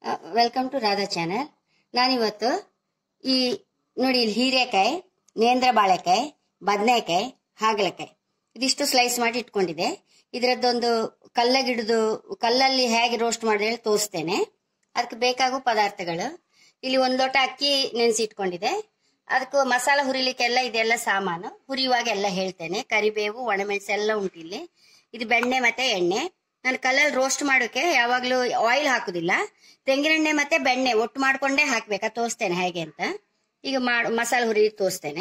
Welcome to Radha channel ನಾನಿವತ್ತು ಈ ನೋಡಿ ಇಲ್ಲಿ ಹೀರೆಕಾಯಿ ನೇಂದ್ರ ಬಾಳೆಕಾಯಿ ಬದನೆಕಾಯಿ ಹಾಗಲಕಾಯಿ ಇದಿಷ್ಟು ಸ್ಲೈಸ್ ಮಾಡಿ ಇಟ್ಕೊಂಡಿದೆ ಇದರದ್ದೊಂದು ಕಲ್ಲಗಿಡ್ದು ಕಲ್ಲಲ್ಲಿ ಹೇಗೆ ರೋಸ್ಟ್ ಮಾಡಿ ಹೇಳಿ ತೋರಿಸ್ತೇನೆ ಅದಕ್ಕೆ ಬೇಕಾಗುವ ಪದಾರ್ಥಗಳು ಇಲ್ಲಿ ಒಂದು ಲೋಟ ಅಕ್ಕಿ ನೆನೆಸಿ ಇಟ್ಕೊಂಡಿದೆ ಅದಕ್ಕೂ ಮಸಾಲ ಹುರಿಲಿಕ್ಕೆಲ್ಲ ಇದೆಲ್ಲ ಸಾಮಾನು ಹುರಿಯುವಾಗ ಎಲ್ಲ ಹೇಳ್ತೇನೆ ಕರಿಬೇವು ಒಣಮೆಣಸು ಎಲ್ಲ ಉಂಟು ಇಲ್ಲಿ ಇದು ಬೆಣ್ಣೆ ಮತ್ತೆ ಎಣ್ಣೆ ನಾನು ಕಲ್ಲಲ್ಲಿ ರೋಸ್ಟ್ ಮಾಡೋಕೆ ಯಾವಾಗಲೂ ಆಯಿಲ್ ಹಾಕುದಿಲ್ಲ ತೆಂಗಿನೆಣ್ಣೆ ಮತ್ತೆ ಬೆಣ್ಣೆ ಒಟ್ಟು ಮಾಡ್ಕೊಂಡೇ ಹಾಕ್ಬೇಕಾ ತೋರಿಸ್ತೇನೆ ಹೇಗೆ ಅಂತ ಈಗ ಮಾಡ್ ಮಸಾಲೆ ಹುರಿ ತೋರಿಸ್ತೇನೆ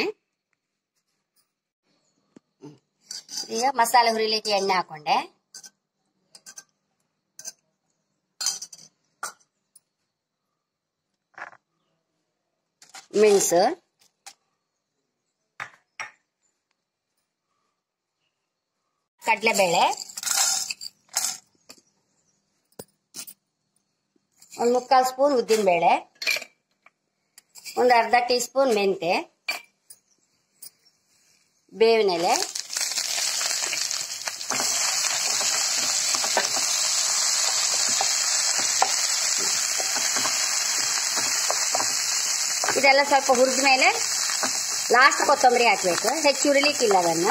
ಹ್ಮ್. ಈಗ ಮಸಾಲೆ ಹುರಿಲಿಕ್ಕೆ ಎಣ್ಣೆ ಹಾಕೊಂಡೆ ಮೆಣಸು ಕಡಲೆಬೇಳೆ ಒಂದು ಮುಕ್ಕಾಲು ಸ್ಪೂನ್ ಉದ್ದಿನಬೇಳೆ ಒಂದು ಅರ್ಧ ಟೀ ಸ್ಪೂನ್ ಮೆಂತೆ ಬೇವಿನೆಲೆ ಇದೆಲ್ಲ ಸ್ವಲ್ಪ ಹುರಿದ ಮೇಲೆ ಲಾಸ್ಟ್ ಕೊತ್ತಂಬರಿ ಹಾಕಬೇಕು ಹೆಚ್ಚು ಹುರಿಲಿಕ್ಕಿಲ್ಲ ಅದನ್ನು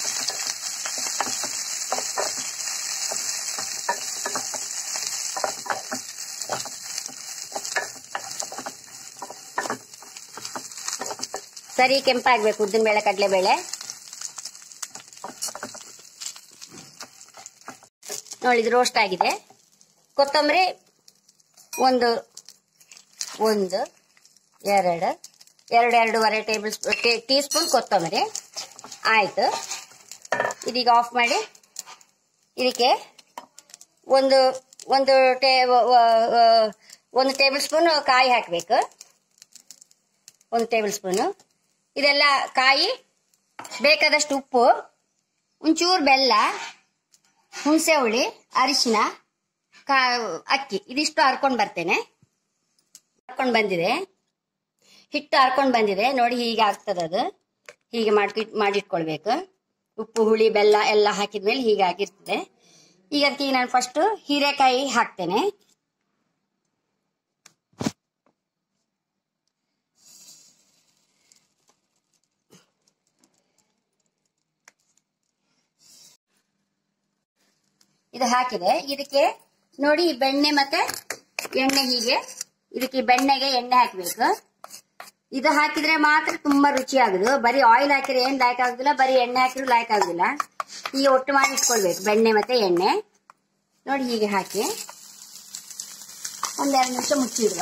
ಸರಿ ಕೆಂಪಾಗಬೇಕು ಉದ್ದಿನ ಬೇಳೆ ಕಡಲೆಬೇಳೆ ನೋಡಿ ಇದು ರೋಸ್ಟ್ ಆಗಿದೆ ಕೊತ್ತಂಬರಿ ಒಂದು ಒಂದು ಎರಡು ಎರಡು ಎರಡೂವರೆ ಟೇಬಲ್ ಟೀ ಸ್ಪೂನ್ ಕೊತ್ತಂಬರಿ ಆಯಿತು ಇದೀಗ ಆಫ್ ಮಾಡಿ ಇದಕ್ಕೆ ಒಂದು ಒಂದು ಟೇ ಒಂದು ಟೇಬಲ್ ಸ್ಪೂನ್ ಕಾಯಿ ಹಾಕಬೇಕು ಒಂದು ಟೇಬಲ್ ಸ್ಪೂನು ಇದೆಲ್ಲ ಕಾಯಿ ಬೇಕಾದಷ್ಟು ಉಪ್ಪು ಒಂಚೂರು ಬೆಲ್ಲ ಹುಣಸೆ ಹುಳಿ ಅರಿಶಿನ ಕಾ ಅಕ್ಕಿ ಇದಿಷ್ಟು ಹರ್ಕೊಂಡು ಬರ್ತೇನೆ ಹರ್ಕೊಂಡು ಬಂದಿದೆ ಹಿಟ್ಟು ಹರ್ಕೊಂಡು ಬಂದಿದೆ ನೋಡಿ ಹೀಗೆ ಆಗ್ತದೆ ಅದು ಹೀಗೆ ಮಾಡಿ ಮಾಡಿಟ್ಕೊಳ್ಬೇಕು ಉಪ್ಪು ಹುಳಿ ಬೆಲ್ಲ ಎಲ್ಲ ಹಾಕಿದ್ಮೇಲೆ ಹೀಗೆ ಆಗಿರ್ತದೆ ಈಗ ಅದಕ್ಕೆ ಈಗ ನಾನು ಫಸ್ಟು ಹೀರೆಕಾಯಿ ಹಾಕ್ತೇನೆ ಇದು ಹಾಕಿದೆ ಇದಕ್ಕೆ ನೋಡಿ ಈ ಬೆಣ್ಣೆ ಮತ್ತೆ ಎಣ್ಣೆ ಹೀಗೆ ಇದಕ್ಕೆ ಬೆಣ್ಣೆಗೆ ಎಣ್ಣೆ ಹಾಕಬೇಕು ಇದು ಹಾಕಿದ್ರೆ ಮಾತ್ರ ತುಂಬಾ ರುಚಿ ಆಗುದು ಬರೀ ಆಯಿಲ್ ಹಾಕಿದ್ರೆ ಏನ್ ಲಾಯ್ಕ್ ಆಗುದಿಲ್ಲ ಬರೀ ಎಣ್ಣೆ ಹಾಕಿದ್ರು ಲಾಯ್ಕ್ ಆಗುದಿಲ್ಲ ಹೀಗೆ ಒಟ್ಟು ಮಾಡಿ ಇಟ್ಕೊಳ್ಬೇಕು ಬೆಣ್ಣೆ ಮತ್ತೆ ಎಣ್ಣೆ ನೋಡಿ ಹೀಗೆ ಹಾಕಿ ಒಂದೆರಡು ನಿಮಿಷ ಮುಚ್ಚಿಡುವ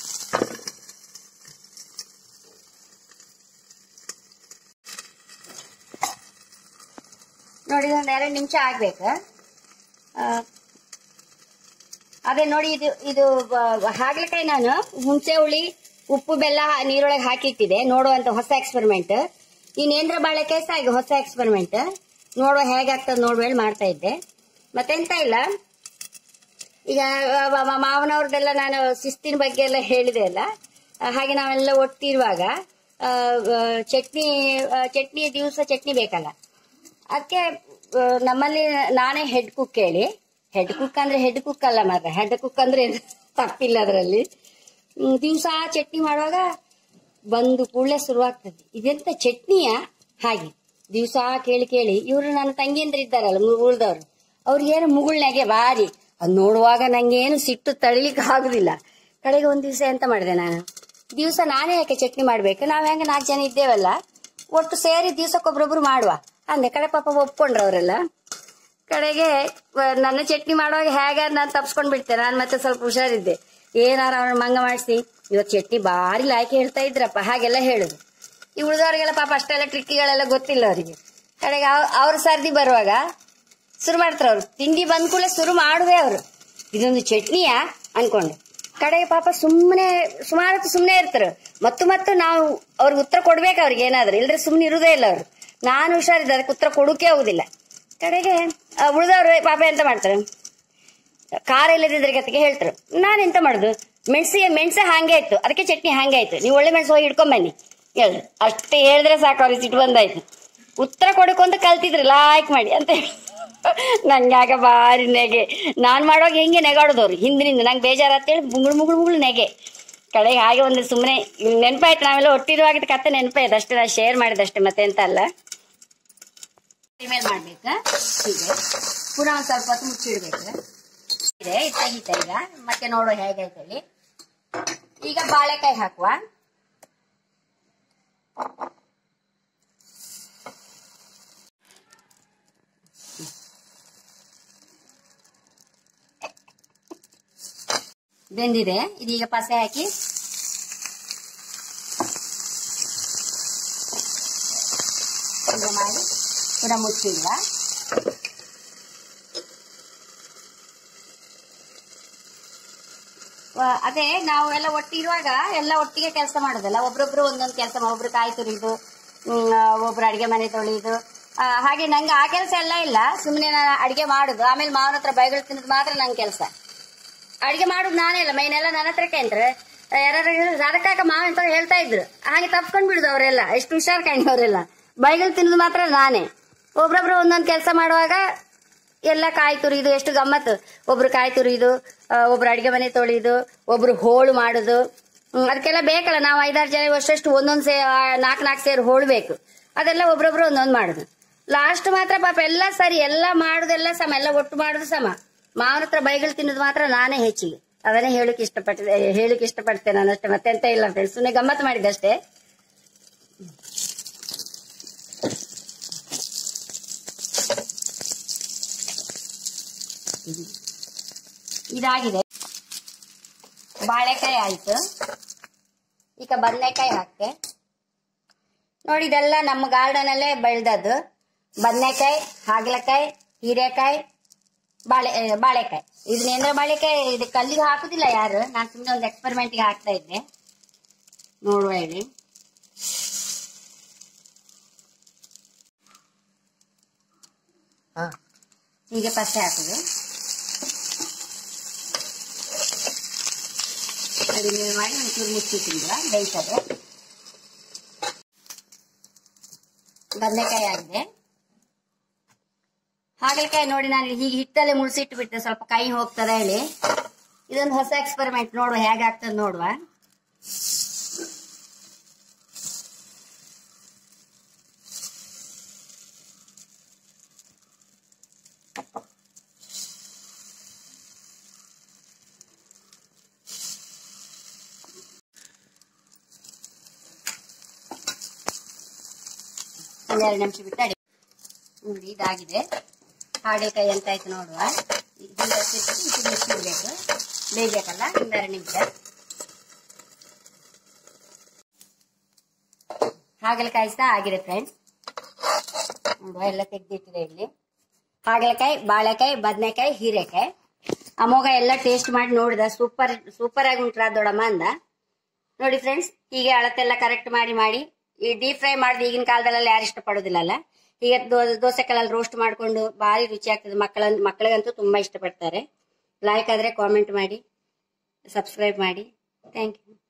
ನೋಡಿ ಒಂದು ಎರಡು ನಿಮಿಷ ಆಗ್ಬೇಕು ಆ, ಅದೇ ನೋಡಿ ಇದು ಇದು ಬ- ಹಾಗಲಕಾಯಿ ನಾನು ಹುಣಸೆ ಹುಳಿ ಉಪ್ಪು ಬೆಲ್ಲ ನೀರೊಳಗೆ ಹಾಕಿಟ್ಟಿದೆ ನೋಡುವಂತ ಹೊಸ ಎಕ್ಸ್ಪೆರಿಮೆಂಟ್ ಈ ನೇಂದ್ರ ಬಾಳೆಕಾಯಿ ಸಹ ಈಗ ಹೊಸ ಎಕ್ಸ್ಪೆರಿಮೆಂಟ್ ನೋಡುವ ಹೇಗಾಗ್ತದೆ ನೋಡುವ ಹೇಳಿ ಮಾಡ್ತಾ ಇದ್ದೆ ಮತ್ತೆಂತ ಇಲ್ಲ ಈಗ ಮ- ಮ- ಮಾವನವ್ರದ್ದೆಲ್ಲ ನಾನು ಶಿಸ್ತಿನ ಬಗ್ಗೆ ಎಲ್ಲ ಹೇಳಿದೆ ಅಲ್ಲ ಆ, ಹಾಗೆ ನಾವೆಲ್ಲ ಒಟ್ಟಿರುವಾಗ ಆ, ಆ, ಚಟ್ನಿ ಆ, ಚಟ್ನಿ ದಿವಸ ಚಟ್ನಿ ಬೇಕಲ್ಲ ಅದಕ್ಕೆ ನಮ್ಮಲ್ಲಿ ನಾನೇ ಹೆಡ್ ಕುಕ್ ಹೇಳಿ ಹೆಡ್ ಕುಕ್ ಅಂದ್ರೆ ಹೆಡ್ ಕುಕ್ ಅಲ್ಲ ಮಾತ್ರ ಹೆಡ್ ಕುಕ್ ಅಂದ್ರೆ ಏನು ತಪ್ಪಿಲ್ಲ ಅದರಲ್ಲಿ ದಿವಸ ಚಟ್ನಿ ಮಾಡುವಾಗ ಬಂದು ಕೂಡಲೇ ಶುರುವಾಗ್ತದೆ ಇದೆಂತ ಚಟ್ನಿಯ ಹಾಗೆ ದಿವಸ ಕೇಳಿ ಕೇಳಿ ಇವರು ನನ್ನ ತಂಗಿಯಂದ್ರ ಇದ್ದಾರಲ್ಲ ಉಳ್ದವ್ರು ಅವ್ರಿಗೇನು ಮುಗುಳ್ನಾಗೆ ಬಾರಿ ಅದು ನೋಡುವಾಗ ನಂಗೆ ಏನು ಸಿಟ್ಟು ತಳಿಲಿಕ್ಕೆ ಆಗುದಿಲ್ಲ ಕಡೆಗೆ ಒಂದ್ ದಿವಸ ಎಂತ ಮಾಡಿದೆ ನಾನು ದಿವಸ ನಾನೇ ಯಾಕೆ ಚಟ್ನಿ ಮಾಡ್ಬೇಕು ನಾವ್ ಹೆಂಗ ನಾಲ್ಕು ಜನ ಇದ್ದೇವಲ್ಲ ಒಟ್ಟು ಸೇರಿ ದಿವ್ಸಕ್ಕೊಬ್ರೊಬ್ರು ಮಾಡುವ ಅಂದೆ ಕಡೆ ಪಾಪ ಒಪ್ಕೊಂಡ್ರು ಅವರೆಲ್ಲ ಕಡೆಗೆ ವ- ನನ್ನ ಚಟ್ನಿ ಮಾಡುವಾಗ ಹೇಗ ನಾನು ತಪ್ಸ್ಕೊಂಡ್ ಬಿಡ್ತೇನೆ ನಾನು ಮತ್ತೆ ಸ್ವಲ್ಪ ಹುಷಾರಿದ್ದೆ ಏನಾರ ಅವ್ನ ಮಂಗ ಮಾಡಿಸಿ ಇವತ್ತು ಚಟ್ನಿ ಭಾರಿ ಲಾಯ್ಕೆ ಹೇಳ್ತಾ ಇದ್ರಪ್ಪ ಹಾಗೆಲ್ಲ ಹೇಳುದು ಈ ಉಳಿದವ್ರಿಗೆಲ್ಲ ಪಾಪ ಅಷ್ಟೆಲ್ಲ ಟ್ರಿಕ್ಕಿಗಳೆಲ್ಲ ಗೊತ್ತಿಲ್ಲ ಅವರಿಗೆ ಕಡೆಗೆ ಅವ್- ಅವ್ರ ಸರ್ದಿ ಬರುವಾಗ ಶುರು ಮಾಡ್ತಾರೆ ಅವ್ರು ತಿಂಡಿ ಬಂದ ಕೂಡಲೇ ಶುರು ಮಾಡುವೆ ಅವರು ಇದೊಂದು ಚಟ್ನಿಯಾ ಅನ್ಕೊಂಡು ಕಡೆಗೆ ಪಾಪ ಸುಮ್ಮನೆ ಸುಮಾರು ಹೊತ್ತು ಸುಮ್ಮನೆ ಇರ್ತಾರೆ ಮತ್ತು ಮತ್ತು ನಾವು ಅವ್ರಿಗೆ ಉತ್ತರ ಕೊಡ್ಬೇಕು ಅವ್ರಿಗೆ ಏನಾದ್ರು ಇಲ್ದ್ರೆ ಸುಮ್ಮನೆ ಇರುದೇ ಇಲ್ಲ ಅವರು ನಾನು ಹುಷಾರಿದ್ದೆ ಅದಕ್ಕೆ ಉತ್ತರ ಕೊಡೋಕೆ ಆಗುದಿಲ್ಲ ಕಡೆಗೆ ಉಳಿದವ್ರು ಪಾಪ ಎಂತ ಮಾಡ್ತಾರೆ ಖಾರ ಇಲ್ಲದಿದ್ರೆ ಕತ್ತಿಗೆ ಹೇಳ್ತಾರೆ ನಾನು ಎಂತ ಮಾಡುದು ಮೆಣಸಿಗೆ ಮೆಣಸೆ ಹಾಗೆ ಆಯ್ತು ಅದಕ್ಕೆ ಚಟ್ನಿ ಹಾಗೆ ಆಯ್ತು ನೀವು ಒಳ್ಳೆ ಮೆಣಸು ಹೋಗಿ ಹಿಡ್ಕೊಂಡ್ ಬನ್ನಿ ಹೇಳಿ ಅಷ್ಟೇ ಹೇಳಿದ್ರೆ ಸಾಕು ಅವ್ರಿಗೆ ಸಿಟ್ಟು ಬಂದಾಯ್ತು ಉತ್ತರ ಕೊಡಕ್ಕೆ ಅಂತ ಕಲ್ತಿದ್ರು ಲಾಯ್ಕ್ ಮಾಡಿ ಅಂತ ಹೇಳಿ ನಂಗೆ ಆಗ ಭಾರಿ ನೆಗೆ ನಾನು ಮಾಡುವಾಗ ಹೆಂಗೆ ನೆಗಾಡೋದವ್ರು ಹಿಂದಿನಿಂದ ನಂಗೆ ಬೇಜಾರತ್ತೇಳಿ ಮುಗುಳು ಮುಗುಳು ಮುಗುಳು ನೆಗೆ ಕಡೆಗೆ ಹಾಗೆ ಒಂದು ಸುಮ್ಮನೆ ನೆನಪಾಯ್ತು ನಾವೆಲ್ಲ ಒಟ್ಟಿರುವಾಗ ಕತ್ತೆ ನೆನಪಾಯ್ತು ಅಷ್ಟೇ ನಾನು ಶೇರ್ ಮಾಡಿದಷ್ಟೇ ಮತ್ತೆ ಎಂತ ಅಲ್ಲ ಮೇಲೆ ಮಾಡ್ಬೇಕು ಹೀಗೆ ಪುನಃ ಒಂದು ಸ್ವಲ್ಪ ಹೊತ್ತು ಮುಚ್ಚಿಡ್ಬೇಕು ಇದೆ ಇದು ತೆಗಿತಾ ಈಗ ಮತ್ತೆ ನೋಡೋ ಹೇಗೈತೇಳಿ ಈಗ ಬಾಳೆಕಾಯಿ ಹಾಕುವ ಬೆಂದಿದೆ ಇದೀಗ ಪಸೆ ಹಾಕಿ ಹೀಗೆ ಮಾಡಿ ಪುನಃ ಮುಚ್ಚಿಡುವ ವ- ಅದೇ ನಾವು ಎಲ್ಲ ಒಟ್ಟಿರುವಾಗ ಎಲ್ಲ ಒಟ್ಟಿಗೆ ಕೆಲಸ ಮಾಡೋದಲ್ಲ ಒಬ್ರೊಬ್ರು ಒಂದೊಂದು ಕೆಲಸ ಒಬ್ರು ಕಾಯಿ ತುರಿದು ಹ್ಮ್, ಆ, ಒಬ್ರು ಅಡಿಗೆ ಮನೆ ತೊಳೆಯುದು ಆ, ಹಾಗೆ ನಂಗೆ ಆ ಕೆಲಸ ಎಲ್ಲ ಇಲ್ಲ ಸುಮ್ಮನೆ ನಾನು ಅಡಿಗೆ ಮಾಡುದು ಆಮೇಲೆ ಮಾವನ ಹತ್ರ ಬೈಗಳು ತಿನ್ನೋದು ಮಾತ್ರ ನಂಗೆ ಕೆಲಸ ಅಡಿಗೆ ಮಾಡುದು ನಾನೇ ಅಲ್ಲ ಮೈನ್ ಎಲ್ಲ ನನ್ನ ಹತ್ರಕ್ಕೆ ಅಂದ್ರೆ ಯಾರು ಅದಕ್ಕಾಗ ಮಾವ ಅಂತ ಹೇಳ್ತಾ ಇದ್ರು ಹಾಗೆ ತಪ್ಕೊಂಡ್ ಬಿಡುದು ಅವರೆಲ್ಲ ಎಷ್ಟು ಹುಷಾರ್ ಕಾಣಿವರೆಲ್ಲ ಬೈಗಳು ತಿನ್ನೋದು ಮಾತ್ರ ನಾನೇ ಒಬ್ರೊಬ್ರು ಒಂದೊಂದು ಕೆಲಸ ಮಾಡುವಾಗ ಎಲ್ಲ ಕಾಯಿ ತುರಿದು ಎಷ್ಟು ಗಮ್ಮತ್ತು ಒಬ್ರು ಕಾಯಿ ತುರಿದು ಆ, ಒಬ್ರು ಅಡಿಗೆ ಮನೆ ತೊಳೆಯುದು ಒಬ್ರು ಹೋಳು ಮಾಡುದು ಹ್ಮ್, ಅದಕ್ಕೆಲ್ಲ ಬೇಕಲ್ಲ ನಾವು ಐದಾರು ಜನ ವರ್ಷಷ್ಟು ಒಂದೊಂದು ಸೇ ನಾಲ್ಕು ನಾಲ್ಕು ಸೇರಿ ಹೋಳ್ಬೇಕು ಅದೆಲ್ಲ ಒಬ್ರೊಬ್ರು ಒಂದೊಂದು ಮಾಡುದು ಲಾಸ್ಟ್ ಮಾತ್ರ ಪಾಪ ಎಲ್ಲ ಸರಿ ಎಲ್ಲ ಮಾಡುದೆಲ್ಲ ಸಮ ಎಲ್ಲ ಒಟ್ಟು ಮಾಡುದು ಸಮ ಮಾವನ ಹತ್ರ ಬೈಗಳು ತಿನ್ನೋದು ಮಾತ್ರ ನಾನೇ ಹೆಚ್ಚಿಗೆ ಅದನ್ನೇ ಹೇಳಕ್ ಇಷ್ಟಪಟ್ಟಿದೆ ಹೇಳಕ್ ಇಷ್ಟಪಡ್ತೇನೆ ನಾನು ಅಷ್ಟೇ ಮತ್ತೆ ಎಂತ ಇಲ್ಲ ಫ್ರೆಂಡ್ಸ್ ಸುಮ್ಮನೆ ಗಮ್ಮತ್ ಮಾಡಿದ್ದಷ್ಟೇ ಇದಾಗಿದೆ ಬಾಳೆಕಾಯಿ ಆಯ್ತು ಈಗ ಬದನೆಕಾಯಿ ಹಾಕ್ತೆ ನೋಡಿ ಇದೆಲ್ಲ ನಮ್ಮ ಗಾರ್ಡನ್ ಅಲ್ಲೇ ಬೆಳೆದದ್ದು ಬದನೆಕಾಯಿ ಹಾಗಲಕಾಯಿ ಹೀರೆಕಾಯಿ ಬಾಳೆ ಆ, ಬಾಳೆಕಾಯಿ ಇದನ್ನೇಂದ್ರ ಬಾಳೆಕಾಯಿ ಇದು ಕಲ್ಲಿಗೆ ಹಾಕುದಿಲ್ಲ ಯಾರು ನಾನು ಸುಮ್ಮನೆ ಒಂದು ಎಕ್ಸ್ಪೆರಿಮೆಂಟ್ಗೆ ಹಾಕ್ತಾ ಇದ್ದೆ ನೋಡುವ ಹೇಳಿ ಹೀಗೆ ಪಸೆ ಹಾಕುದು ಕಡಿಮೆ ಮಾಡಿ ಒಂಚೂರು ಮುಚ್ಚಿಟ್ಟಿಲ್ಲ ಬೇಯಿಸದೆ ಬದನೆಕಾಯಿ ಆಗಿದೆ ಹಾಗಲಕಾಯಿ ನೋಡಿ ನಾನು ಹೀಗೆ ಹಿಟ್ಟಲ್ಲೇ ಮುಳ್ಸಿಟ್ಟು ಬಿಟ್ಟೆ ಸ್ವಲ್ಪ ಕೈ ಹೋಗ್ತದೆ ಹೇಳಿ ಇದೊಂದು ಹೊಸ ಎಕ್ಸ್ಪೆರಿಮೆಂಟ್ ನೋಡುವ ಹೇಗಾಗ್ತದೆ ನೋಡುವ ಒಂದೆರಡು ನಿಮಿಷ ಬಿಟ್ಟು ಅಡಿ ನೋಡಿ ಇದಾಗಿದೆ ಹಾಗಲಕಾಯಿ ಅಂತ ಆಯ್ತು ನೋಡುವ ಹಿಂದೆ ಹಚ್ಚಿಟ್ಬಿಟ್ಟು ಇದು ಬಿಸಿಡ್ಬೇಕು ಬೇಯಬೇಕಲ್ಲ ಒಂದೆರಡು ನಿಮಿಷ ಹಾಗಲಕಾಯಿ ಸಹ ಆಗಿದೆ ಫ್ರೆಂಡ್ಸ್ ನೋಡುವ ಎಲ್ಲ ತೆಗ್ದಿಟ್ಟಿದೆ ಇಲ್ಲಿ ಹಾಗಲಕಾಯಿ ಬಾಳೆಕಾಯಿ ಬದನೆಕಾಯಿ ಹೀರೆಕಾಯಿ ಅಮೋಘ ಎಲ್ಲ ಟೇಸ್ಟ್ ಮಾಡಿ ನೋಡಿದ ಸೂಪರ್ ಸೂಪರ್ ಆಗಿ ಉಂಟ್ರ ದೊಡ್ಡಮ್ಮ ಅಂದ ನೋಡಿ ಫ್ರೆಂಡ್ಸ್ ಹೀಗೆ ಅಳತೆಲ್ಲ ಕರೆಕ್ಟ್ ಮಾಡಿ ಮಾಡಿ ಈ ಡೀಪ್ ಫ್ರೈ ಮಾಡಿದ ಈಗಿನ ಕಾಲದಲ್ಲೆಲ್ಲ ಯಾರು ಇಷ್ಟಪಡೋದಿಲ್ಲಲ್ಲ ಹೀಗೆ ದೋ- ದೋಸೆ ಕಲ್ಲಲ್ಲಿ ರೋಸ್ಟ್ ಮಾಡ್ಕೊಂಡು ಭಾರಿ ರುಚಿ ಆಗ್ತದೆ ಮಕ್ಕಳ ಮಕ್ಕಳಿಗಂತೂ ತುಂಬಾ ಇಷ್ಟಪಡ್ತಾರೆ ಲೈಕ್ ಆದ್ರೆ ಕಾಮೆಂಟ್ ಮಾಡಿ ಸಬ್ಸ್ಕ್ರೈಬ್ ಮಾಡಿ ಥ್ಯಾಂಕ್ ಯು